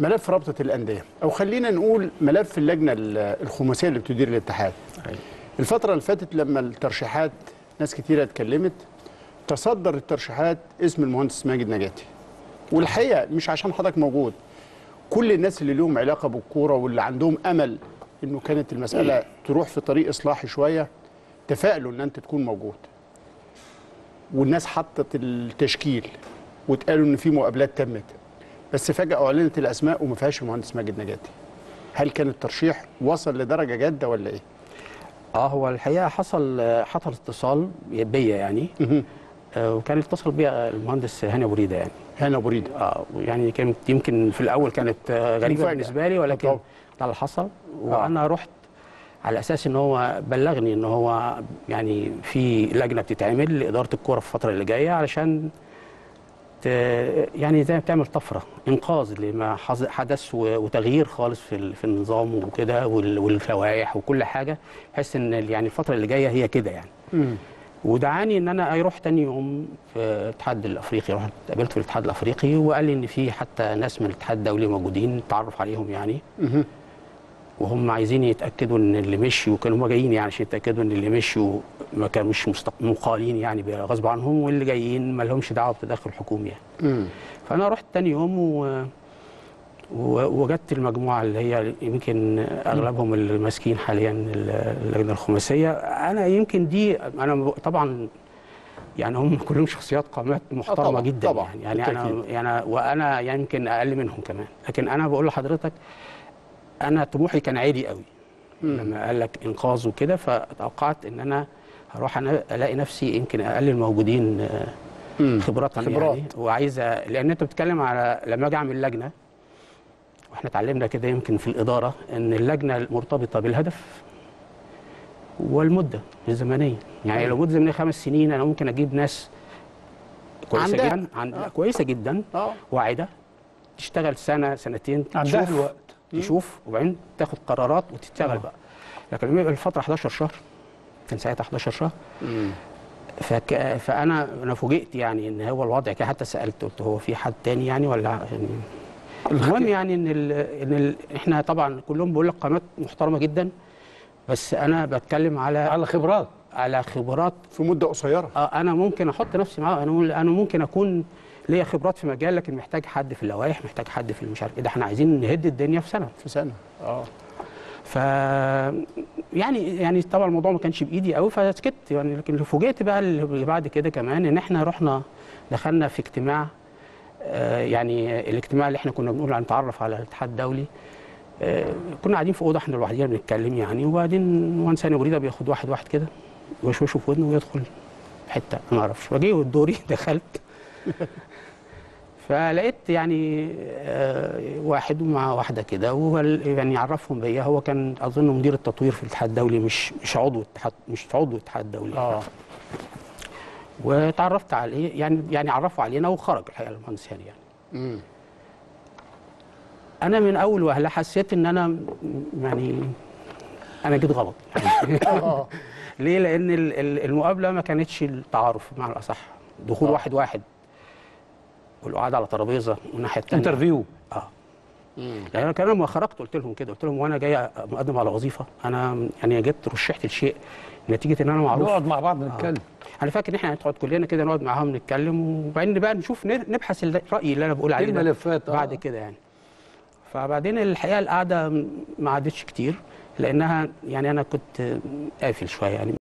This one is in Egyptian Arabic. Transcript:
ملف رابطه الانديه او خلينا نقول ملف اللجنه ال- الخماسيه اللي بتدير الاتحاد الفتره اللي فاتت لما الترشيحات ناس كتيره اتكلمت تصدر الترشيحات اسم المهندس ماجد نجاتي والحقيقه مش عشان حضرتك موجود كل الناس اللي لهم علاقه بالكوره واللي عندهم امل انه كانت المساله تروح في طريق اصلاحي شويه تفائلوا ان انت تكون موجود والناس حطت التشكيل واتقالوا ان في مقابلات تمت بس فجاه اعلنت الاسماء وما فيهاش المهندس ماجد نجاتي هل كان الترشيح وصل لدرجه جاده ولا ايه؟ اه هو الحقيقه حصل حصل اتصال بيا يعني آه وكان اتصل بيا المهندس هاني ابو ريده يعني هنا ابو ريده اه يعني كانت يمكن في الاول كانت آه، غريبه مفاجأة. بالنسبه لي ولكن طبعا. ده اللي حصل وانا رحت على اساس ان هو بلغني ان هو يعني في لجنه بتتعمل لاداره الكوره في الفتره اللي جايه علشان ت يعني زي ما بتعمل طفره انقاذ لما حظ- حدث و- وتغيير خالص في ال- في النظام وكده وال- واللوائح وكل حاجه بحيث ان ال- يعني الفتره اللي جايه هي كده يعني ودعاني ان انا اروح تاني يوم في الاتحاد الافريقي رحت قابلت في الاتحاد الافريقي وقال لي ان في حتى ناس من الاتحاد الدولي موجودين تعرف عليهم يعني وهم عايزين يتاكدوا ان اللي مشوا وكانوا هم جايين يعني عشان يتاكدوا ان اللي مشوا ما كانوش مستق... مقالين يعني غصب عنهم واللي جايين ما لهمش دعوه بتدخل حكومي يعني فانا رحت تاني يوم و... و- وجدت المجموعه اللي هي يمكن اغلبهم اللي ماسكين حاليا اللجنه الخماسيه انا يمكن دي انا ب- طبعا يعني هم كلهم شخصيات قامات محترمه طبعاً، جدا طبعاً، يعني, يعني انا بالتأكيد. يعني وانا يمكن اقل منهم كمان لكن انا بقول لحضرتك انا طموحي كان عالي قوي لما قال لك انقاذ وكده فتوقعت ان انا هروح أنا الاقي نفسي يمكن اقل الموجودين آه، خبرات خبرات. يعني وعايزه لان انت بتتكلم على لما اجي اعمل لجنه واحنا اتعلمنا كده يمكن في الاداره ان اللجنه مرتبطه بالهدف والمده الزمنيه يعني لو مده زمنيه خمس سنين انا ممكن اجيب ناس كويسه عندها. جدا عند... كويسه جدا اه واعده تشتغل سنه سنتين عندها تشوف- الوقت تشوف وبعدين تاخد قرارات وتشتغل بقى لكن لما يبقى الفتره 11 شهر كان ساعتها 11 شهر فك... فانا انا فوجئت يعني ان هو الوضع كده حتى سالت قلت هو في حد تاني يعني ولا يعني المهم يعني ان ال... ان ال... احنا طبعا كلهم بيقول لك قامات محترمه جدا بس انا بتكلم على على خبرات على خبرات في مده قصيره اه انا ممكن احط نفسي معاه انا اقول انا ممكن اكون ليا خبرات في مجال لكن محتاج حد في اللوائح محتاج حد في المش عارف ايه ده احنا عايزين نهد الدنيا في سنه في سنه اه ف يعني يعني طبعا الموضوع ما كانش بايدي قوي فسكت يعني لكن اللي فوجئت بقى اللي بعد كده كمان ان احنا رحنا دخلنا في اجتماع آه، يعني الاجتماع اللي احنا كنا بنقول نتعرف على الاتحاد الدولي آه، كنا قاعدين في اوضه احنا لوحدينا بنتكلم يعني وبعدين مهندس هاني بريده بياخد واحد واحد كده ويشوشه في ودنه ويدخل حته ما اعرفش فجه دوري دخلت فلقيت يعني آه، واحد مع واحده كده وهو ال- يعني عرفهم بيا هو كان اظن مدير التطوير في الاتحاد الدولي مش مش عضو اتحاد مش عضو الاتحاد الدولي اه وتعرفت عليه يعني يعني عرفوا علينا وخرج الحقيقه المهندس هاني يعني مم. انا من اول وهله حسيت ان انا م- يعني انا جيت غلط اه ليه لان ال- ال- المقابله ما كانتش التعارف بمعنى الاصح دخول آه. واحد واحد والقعده على ترابيزه والناحيه الثانيه انترفيو اه يعني انا كان لما خرجت قلت لهم كده قلت لهم وانا جاي مقدم على وظيفه انا يعني جيت رشحت لشيء نتيجه ان انا معروف نقعد مع بعض نتكلم انا فاكر ان احنا هنقعد كلنا كده نقعد معاهم نتكلم وبعدين بقى نشوف ن- نبحث الراي اللي انا بقول عليه ده الملفات، آه. بعد كده يعني فبعدين الحقيقه القعده ما عادتش كتير لانها يعني انا كنت قافل شويه يعني